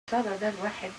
الصلاة ده الواحد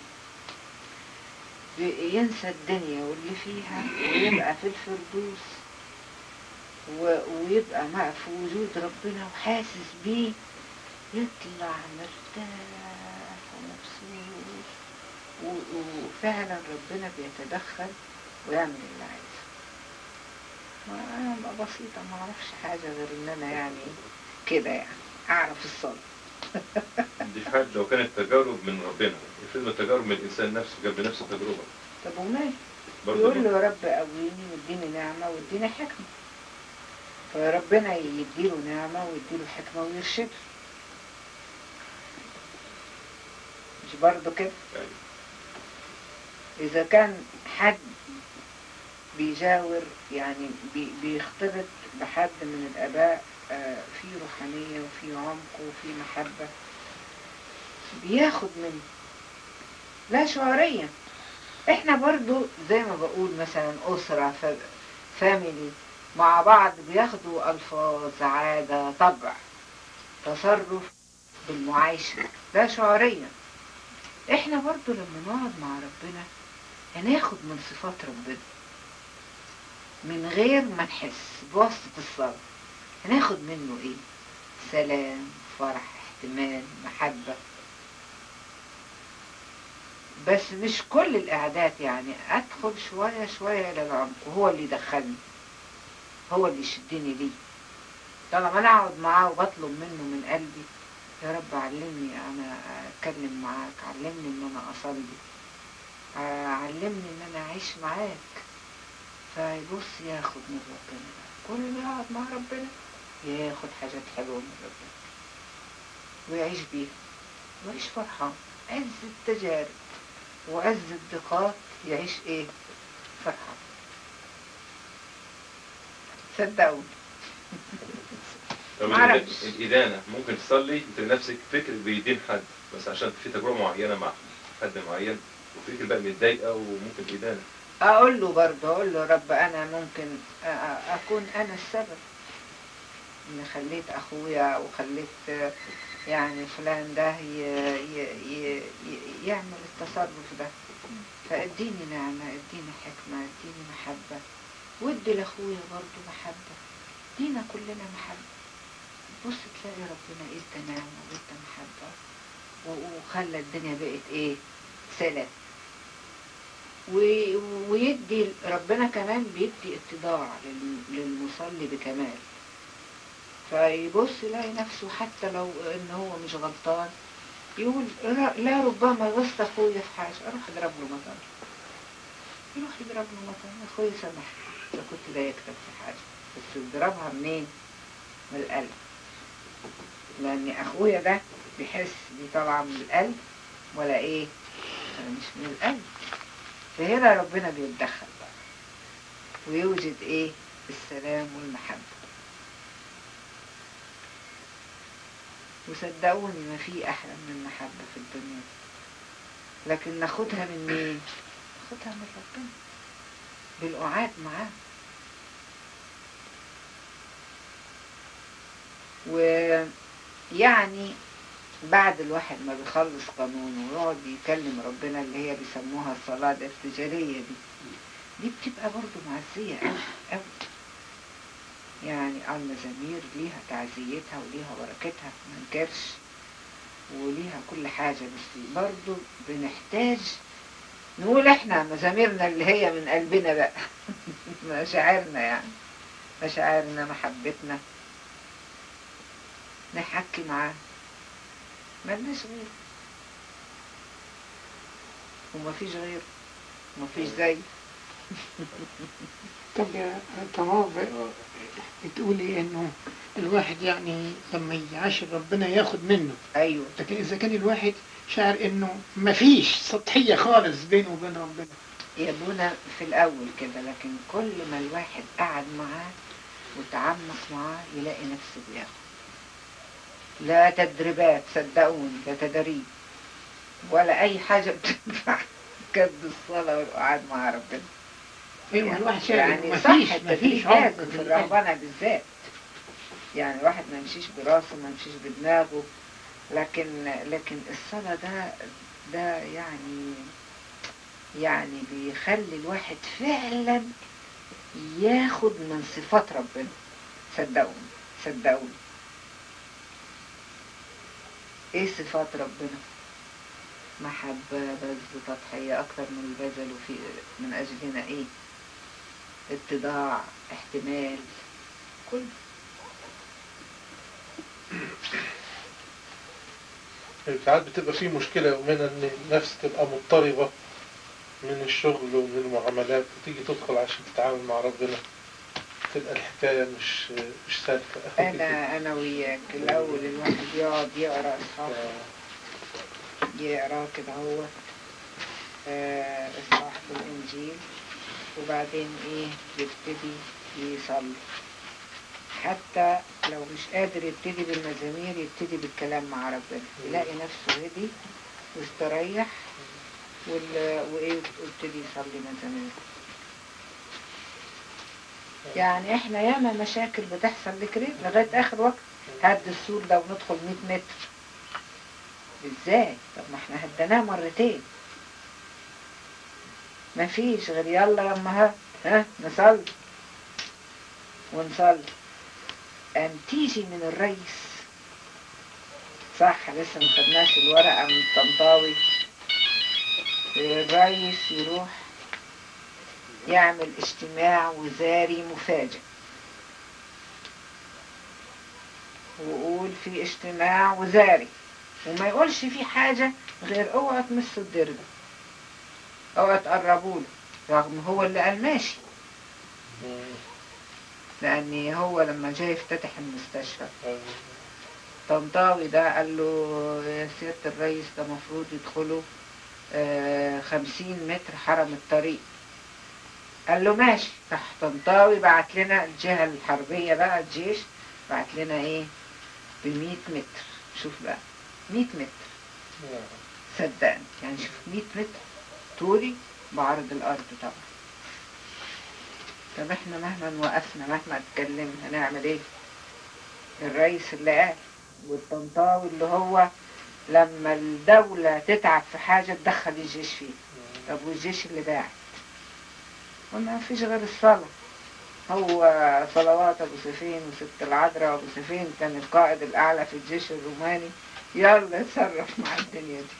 بي- ينسى الدنيا واللي فيها ويبقى في الفردوس و- ويبقى مع في وجود ربنا وحاسس بيه يطلع مرتاح ومبسوط و- وفعلا ربنا بيتدخل ويعمل اللي عايزه ما انا بقى بسيطة ما اعرفش حاجة غير ان انا يعني كده يعني اعرف الصلاة دي في حد لو كانت تجارب من ربنا افرض التجارب من الانسان نفسه جاب لنفسه تجربه طب ومال برضه يقول له يا رب قويني واديني نعمة واديني حكمة فربنا يديله نعمة ويديله حكمة ويرشده مش برضه كده يعني إذا كان حد بيجاور يعني بي بيختلط بحد من الآباء آه، في روحانية وفي عمق وفي محبة بياخد منه لا شعوريا احنا برضو زي ما بقول مثلا أسرة ف- فاميلي مع بعض بياخدوا ألفاظ عادة طبع تصرف بالمعايشة لا شعوريا احنا برضو لما نقعد مع ربنا هناخد من صفات ربنا من غير ما نحس بواسطة الصلاة هناخد منه ايه سلام فرح احتمال محبة بس مش كل القعدات يعني ادخل شوية شوية الى العمق وهو اللي يدخلني هو اللي يشدني ليه طالما انا اقعد معاه وبطلب منه من قلبي يا رب علمني انا اتكلم معاك علمني ان انا اصلي علمني ان انا اعيش معاك فيبص ياخد من ربنا كل ما يقعد مع ربنا ياخد حاجات حلوة من ربنا ويعيش بيها ويعيش فرحان عز التجارب وعز الضيقات يعيش ايه فرحان صدقوني طب معرفش. الإدا- الإدانة ممكن تصلي انت لنفسك فكر بيدين حد بس عشان في تجربة معينة مع حد معين وفكر بقى متضايقة وممكن إدانة اقول له برضه اقول له رب انا ممكن أ- أ- اكون انا السبب ان خليت اخويا وخليت يعني فلان ده ي- ي- ي- ي- يعمل التصرف ده فاديني نعمة اديني حكمة اديني محبة وادي لاخويا برضه محبة ادينا كلنا محبة بص تلاقي ربنا ادى نعمة وادى محبة و- وخلى الدنيا بقت ايه سلام و- ويدي ربنا كمان بيدي اتضاع لل- للمصلي بكمال فيبص يلاقي نفسه حتى لو ان هو مش غلطان يقول لا لا ربما غصت اخويا في حاجه اروح اضرب له مطر يروح يضرب له مطر اخويا سامح اذا كنت ضايقتك في حاجه بس تضربها منين؟ من القلب لان اخويا ده بيحس دي طالعه من القلب ولا ايه؟ مش من القلب فهنا ربنا بيتدخل بقى ويوجد ايه السلام والمحبة وصدقوني ما في احلى من المحبة في الدنيا لكن ناخدها من مين ناخدها من ربنا بالقعاد معاه ويعني بعد الواحد ما بيخلص قانونه ويقعد يكلم ربنا اللي هي بيسموها الصلاة الارتجالية دي دي بتبقى برضو معزية أوي أوي يعني المزامير ليها تعزيتها وليها بركتها ما نكرش وليها كل حاجة بس برضو بنحتاج نقول احنا مزاميرنا اللي هي من قلبنا بقى مشاعرنا يعني مشاعرنا محبتنا نحكي معاه ملناش غيره ومفيش غيره ومفيش زيه طب يا تمام بتقولي انه الواحد يعني لما يعاشر ربنا ياخد منه ايوه لكن اذا كان الواحد شاعر انه مفيش سطحية خالص بينه وبين ربنا يا ابونا في الاول كده لكن كل ما الواحد قعد معاه وتعمق معاه يلاقي نفسه بياخد لا تدريبات صدقوني لا تدريب ولا اي حاجه بتنفع كد الصلاه والقعاد مع ربنا ايوه الواحد شاعر يعني انه صح مفيش التدريب مفيش عمق لازم في في القلب الرهبنه بالذات يعني الواحد ما يمشيش براسه ما يمشيش بدماغه لكن لكن الصلاة ده ده يعني يعني بيخلي الواحد فعلا ياخد من صفات ربنا صدقوني صدقوني ايه صفات ربنا محبة بذل تضحية أكتر من البذل وفي من أجلنا إيه اتضاع احتمال كل ساعات بتبقى في مشكلة يومنا ان النفس تبقى مضطربة من الشغل ومن المعاملات وتيجي تدخل عشان تتعامل مع ربنا تبقى الحكاية مش مش سالكة أنا أنا وياك الأول الواحد يقعد يقرأ إصحاح يقرأ كده هو آه، إصحاح في الإنجيل وبعدين إيه يبتدي يصلي حتى لو مش قادر يبتدي بالمزامير يبتدي بالكلام مع ربنا يلاقي نفسه هدي واستريح وال... وإيه ويبتدي يصلي مزامير يعني احنا ياما مشاكل بتحصل لكده لغاية اخر وقت هد السور ده وندخل 100 متر ازاي طب ما احنا هدناه مرتين مفيش غير يلا لما ها ها نصلي ونصلي قام تيجي من الرئيس صح لسه ما خدناش الورقة من الطنطاوي الرئيس يروح يعمل اجتماع وزاري مفاجئ ويقول في اجتماع وزاري وما يقولش في حاجة غير اوعى تمسوا الدير ده اوعى تقربوا له رغم هو اللي قال ماشي لان هو لما جاي يفتتح المستشفى طنطاوي ده قال له يا سيادة الرئيس ده مفروض يدخلوا آه، خمسين متر حرم الطريق قال له ماشي راح طنطاوي بعت لنا الجهة الحربية بقى الجيش بعت لنا ايه بمية متر شوف بقى مية متر صدقني يعني شوف مية متر طولي بعرض الأرض طبعا طب احنا مهما وقفنا مهما اتكلمنا هنعمل ايه الرئيس اللي قال والطنطاوي اللي هو لما الدولة تتعب في حاجة تدخل الجيش فيه طب والجيش اللي باعت وما فيش غير الصلاة هو صلوات أبو سفين وست العذراء وأبو سفين كان القائد الأعلى في الجيش الروماني يلا اتصرف مع الدنيا دي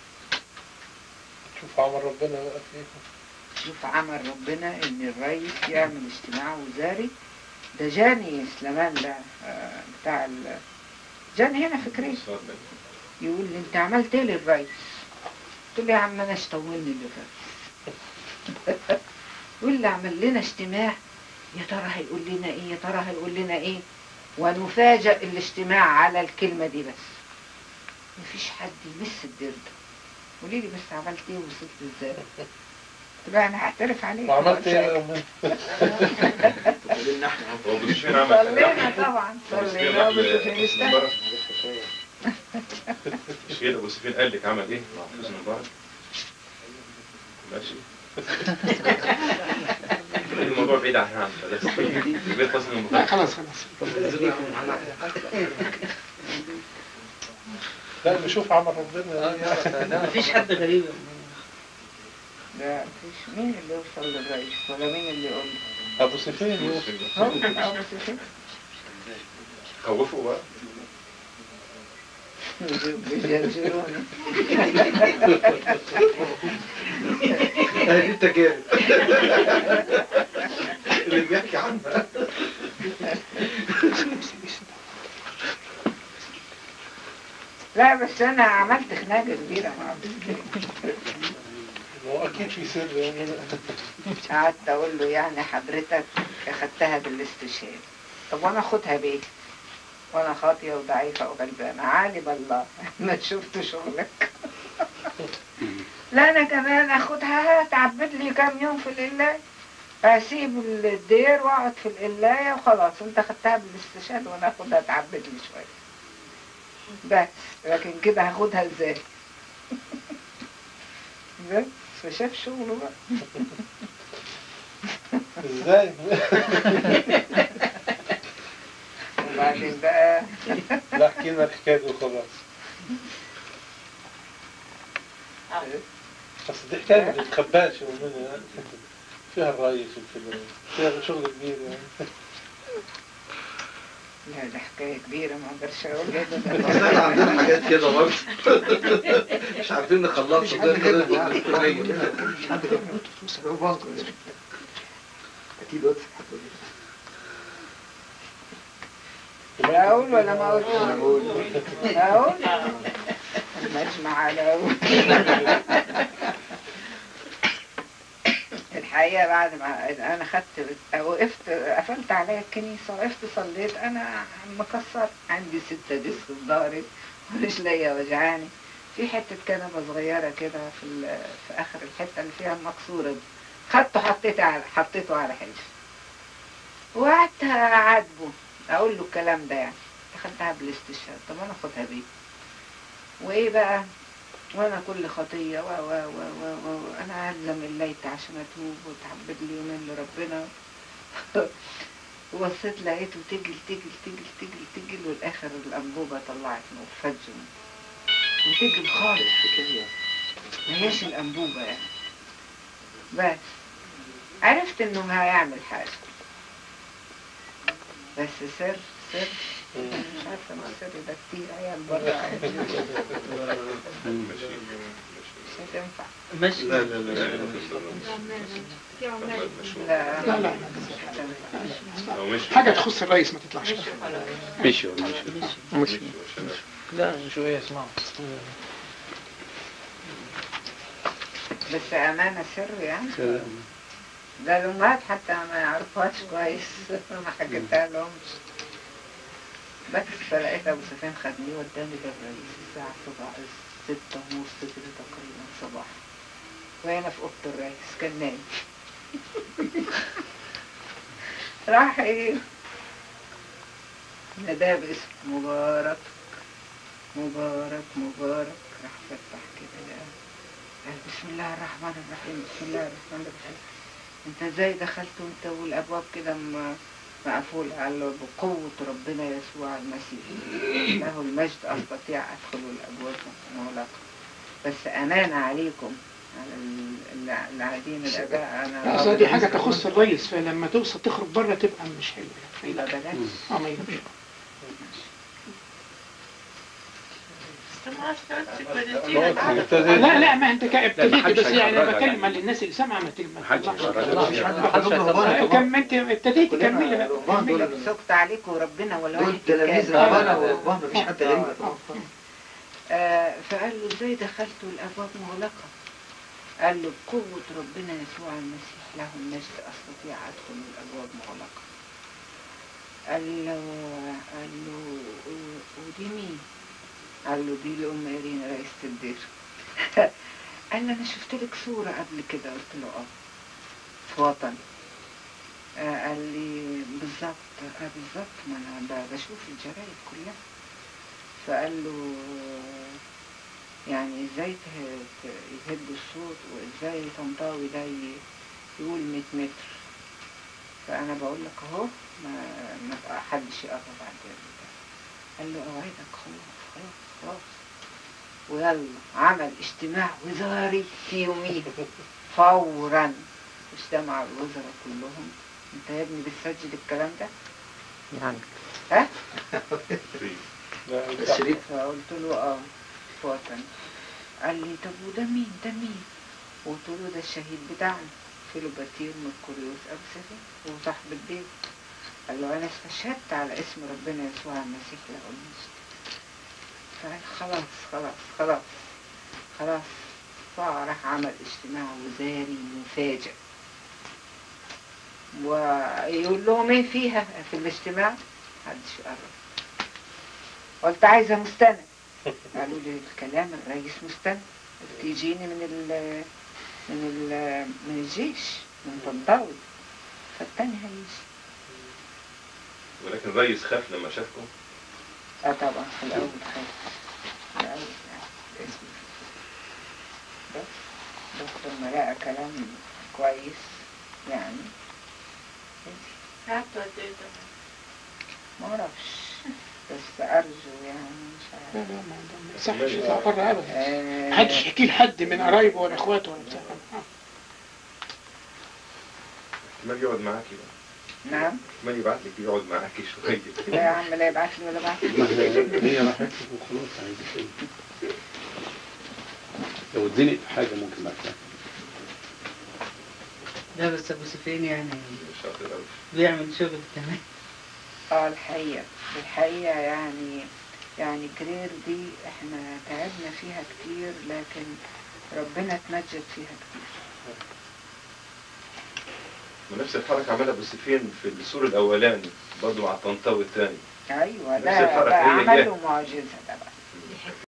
شوف عمل ربنا بقى فيكم شوف عمل ربنا إن الرئيس يعمل اجتماع وزاري ده جاني سليمان ده آه، بتاع ال... جاني هنا فكري يقول لي انت عملت ايه للرئيس قلت له يا عم انا اشتولني اللي فات يقول لي عمل لنا اجتماع يا ترى هيقول لنا ايه يا ترى هيقول لنا ايه ونفاجئ الاجتماع على الكلمة دي بس مفيش حد يمس الدير ده قولي لي بس عملت ايه ووصلت ازاي قلت له انا هعترف عليك وعملت ايه يا أمي؟ قولنا احنا هو ابو سفيان عمل صلينا طبعا صلينا بس في مستقبل مش كده ابو سفيان قال لك عمل ايه مع حسن مبارك ماشي الموضوع بعيد عن هذا بس بيت حسن لا مبارك خلاص خلاص لا نشوف عمل ربنا مفيش حد غريب لا مفيش مين اللي يوصل للرئيس ولا مين اللي يقول له أبو سفين يوسف هو أبو سفيان خوفوا بقى بيجرجروني هذه التجارب اللي بيحكي عنها لا بس انا عملت خناقه كبيره مع أبو سفيان. هو أكيد في سر يعني قعدت اقول له يعني حضرتك اخدتها بالاستشهاد طب وانا اخدها بيه وانا خاطيه وضعيفه وغلبانه عالي بالله ما شفت شغلك لا انا كمان اخدها تعبد لي كام يوم في القلايه اسيب الدير واقعد في القلايه وخلاص انت خدتها بالاستشهاد وانا اخدها تعبد لي شويه بس لكن كده هاخدها ازاي بس فشاف شغله بقى إزاي؟ وبعدين بقى لا احكي لنا الحكاية دي وخلاص بس دي حكاية ما تتخباش ومن فيها الرئيس وكده فيها شغل كبير يعني لا ده حكاية كبيرة ما اقدرش اقولها بس احنا عندنا حاجات كده برضه مش عارفين نخلصها مش زي حد كده غيرنا الإلكترونية مش حد غيرنا انتوا فلوس البنك اكيد واتس اقول ولا ما اقولش انا بقول اقول المجمع على اقول الحقيقة بعد ما انا خدت وقفت قفلت عليا الكنيسة وقفت صليت انا مكسر عندي ستة ديسك في ظهري ورجليا وجعاني في حتة كنبة صغيرة كده في ال- في اخر الحتة اللي فيها المكسورة دي خدته حطيته على حطيته على حجري وقعدت اعاتبه اقول له الكلام ده يعني خدتها بالاستشهاد طب انا اخدها بيه وايه بقى وانا كل خطيه و و و و و انا الزم الليت عشان اتوب وتعبد لي يومين لربنا وبصيت لقيته تجل تجل تجل تجل تجل والاخر الانبوبه طلعت نور فجر وتجل خالص ما هيش الانبوبه يعني بس عرفت انه هيعمل حاجه بس سر سر مش عارفه ما السر ده كتير عيال بره عادي ماشي مش هتنفع ماشي لا لا لا لا لا لا لا مش هتنفع لو مش حاجة تخص الرئيس ما تطلعش مشي مش مش لا شوية اسمعوا بس أمانة سر يعني ده الأمهات حتى ما يعرفوهاش كويس ما حكيتها لهمش بس فلقيت أبو سفيان خدني وداني للرئيس الساعة سبعة ستة ونص كده تقريبا صباح وأنا في أوضة الرئيس كان نايم راح إيه ناداه باسم مبارك مبارك مبارك راح فتح كده لقى قال بسم الله الرحمن الرحيم بسم الله الرحمن الرحيم انت ازاي دخلت وانت والابواب كده م- مقفولة قال له بقوة ربنا يسوع المسيح له المجد استطيع ادخل الابواب مغلقة بس امانة عليكم على ال- ال- العادين الاباء انا أصل دي حاجة تخص الرئيس فلما توصل تخرج بره تبقى مش حلوة يبقى بلاش اه ما يبقاش لا لا ما انت كا- ابتديت محدش بس يعني هيخرجك بتكلم يعني. على الناس اللي سامعه ما تل- ما محدش تطلعش هيخرجك. مش حد محدش حد هيخرجك. رهبان كم انت ابتديت كلنا كملي رهبان كملي دول سكت عليكم وربنا ولا دول واحد تلاميذ يتكلم. رهبانة ورهبان مفيش حد غريب آه، فقال له ازاي دخلتوا الابواب مغلقه قال له بقوه ربنا يسوع المسيح له المجد استطيع ادخل الابواب مغلقه قال له قال له و- ودي مين قال له دي الام ايرين رئيسة الدير قال له انا شفت لك صوره قبل كده قلت له اه في وطن آه، قال لي بالظبط آه بالظبط ما انا ب- بشوف الجرايد كلها فقال له يعني ازاي ته- ت- يهدوا الصوت وازاي طنطاوي ده ي- يقول 100 متر فانا بقول لك اهو ما ما حدش يقرب عند البتاع قال له اوعدك خلاص خلاص خلاص ويلا عمل اجتماع وزاري في يومين فورا اجتمع الوزراء كلهم انت يا ابني بتسجل الكلام ده يعني ها لا الشريف فقلت له اه في وطن قال لي طب وده مين ده مين قلت له ده الشهيد بتاعنا فيلوباتير ميركوريوس ابو سفيان وصاحب البيت قال له انا استشهدت على اسم ربنا يسوع المسيح له المجد فقال خلاص خلاص خلاص خلاص فراح عمل اجتماع وزاري مفاجئ ويقول لهم ايه فيها في الاجتماع محدش يقرب قلت عايزة مستند قالوا لي الكلام الرئيس مستند قلت يجيني من ال من ال من الجيش من طنطاوي فالتاني هيجي ولكن الريس خاف لما شافكم اه طبعا في الاول خايف في الاول يعني اسمي بس بس لما لقى كلام كويس يعني ما اعرفش بس أرجو يعني مش لا عارف لا ما ما يصحش يطلع بره ابدا آه، محدش يحكي لحد من قرايبه ولا اخواته ولا بتاع احتمال يقعد معاكي بقى نعم احتمال يبعت لك يقعد معاكي شوية لا يا عم لا يبعت لي ولا بعت لي ما هي هي راحت لك وخلاص عايزة ايه لو اتزنق في حاجة ممكن بعد كده لا بس ابو سفيان يعني شاطر قوي بيعمل شغل كمان اه الحقيقة الحقيقة يعني يعني كرير دي احنا تعبنا فيها كتير لكن ربنا اتمجد فيها كتير ونفس الحركة عملها ابو سفيان في السور الاولاني برضه مع الطنطاوي الثاني ايوه نفس ده الحركة ده هي عمل هي. له معجزة ده بقى